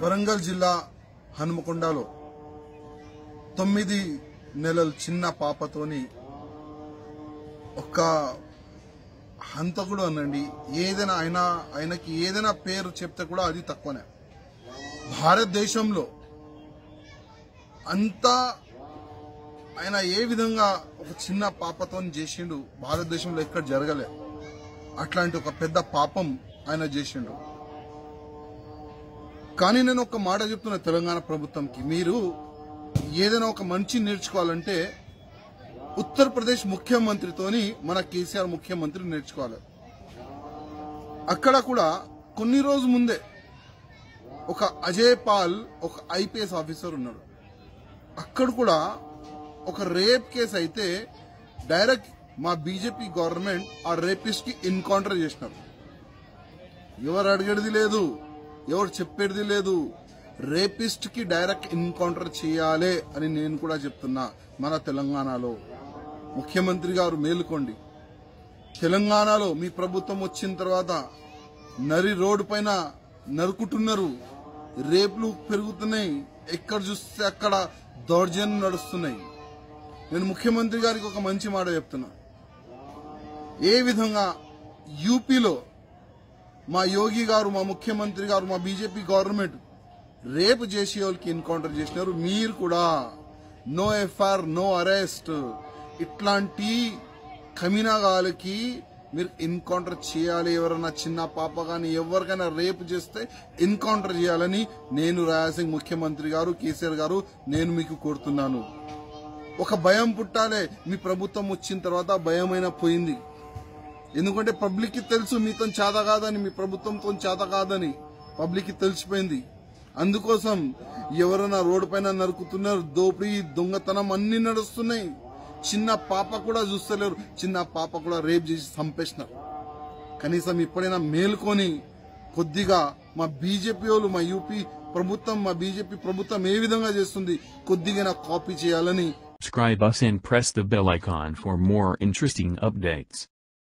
వరంగల్ జిల్లా హనుమకొండలో తొమ్మిది నెలల చిన్న పాపతోని ఒక హంతకుడు అనండి ఏదైనా ఆయన ఆయనకి ఏదైనా పేరు చెప్తే కూడా అది తక్కువనే భారతదేశంలో అంతా ఆయన ఏ విధంగా ఒక చిన్న పాపతో చేసిండు భారతదేశంలో ఎక్కడ జరగలే అట్లాంటి ఒక పెద్ద పాపం ఆయన చేసిండు కానీ నేను ఒక మాట చెప్తున్నా తెలంగాణ ప్రభుత్వంకి మీరు ఏదైనా ఒక మంచి నేర్చుకోవాలంటే ఉత్తరప్రదేశ్ ముఖ్యమంత్రితోని మన కేసీఆర్ ముఖ్యమంత్రి నేర్చుకోవాలి అక్కడ కూడా కొన్ని రోజు ముందే ఒక అజయ్ పాల్ ఒక ఐపీఎస్ ఆఫీసర్ ఉన్నాడు అక్కడ కూడా ఒక రేప్ కేసు అయితే డైరెక్ట్ మా బీజేపీ గవర్నమెంట్ ఆ రేపిస్ట్ కి ఎన్కౌంటర్ చేసినారు ఎవరు అడిగేది లేదు ఎవరు చెప్పేది లేదు రేపిస్ట్ కి డైరెక్ట్ ఎన్కౌంటర్ చేయాలి అని నేను కూడా చెప్తున్నా మన తెలంగాణలో ముఖ్యమంత్రి గారు మేలుకోండి తెలంగాణలో మీ ప్రభుత్వం వచ్చిన తర్వాత నరి రోడ్డు పైన నరుకుతున్నారు రేపులు పెరుగుతున్నాయి ఎక్కడ చూస్తే అక్కడ దౌర్జన్యం నడుస్తున్నాయి నేను ముఖ్యమంత్రి గారికి ఒక మంచి మాట చెప్తున్నా ఏ విధంగా యూపీలో మా యోగి గారు మా ముఖ్యమంత్రి గారు మా బీజేపీ గవర్నమెంట్ రేపు చేసే వాళ్ళకి ఎన్కౌంటర్ చేసినారు మీరు కూడా నో ఎఫ్ఐఆర్ నో అరెస్ట్ ఇట్లాంటి కమినాగాలకి మీరు ఎన్కౌంటర్ చేయాలి ఎవరైనా చిన్న పాప కానీ ఎవరికైనా రేపు చేస్తే ఎన్కౌంటర్ చేయాలని నేను రాయాసింగ్ ముఖ్యమంత్రి గారు కేసీఆర్ గారు నేను మీకు కోరుతున్నాను ఒక భయం పుట్టాలే మీ ప్రభుత్వం వచ్చిన తర్వాత భయమైనా పోయింది ఎందుకంటే పబ్లిక్ కి తెలుసు మీతో చేత కాదని మీ ప్రభుత్వంతో చేత కాదని పబ్లిక్ కి తెలిసిపోయింది అందుకోసం ఎవరైనా రోడ్డు పైన నరుకుతున్నారు దోపిడీ దొంగతనం అన్ని నడుస్తున్నాయి చిన్న పాప కూడా చూస్తలేరు చిన్న పాప కూడా రేప్ చేసి చంపేసినారు కనీసం ఇప్పుడైనా మేల్కొని కొద్దిగా మా బీజేపీ వాళ్ళు మా యూపీ ప్రభుత్వం మా బీజేపీ ప్రభుత్వం ఏ విధంగా చేస్తుంది కొద్దిగా కాపీ చేయాలని Subscribe us and press the bell icon for more interesting updates.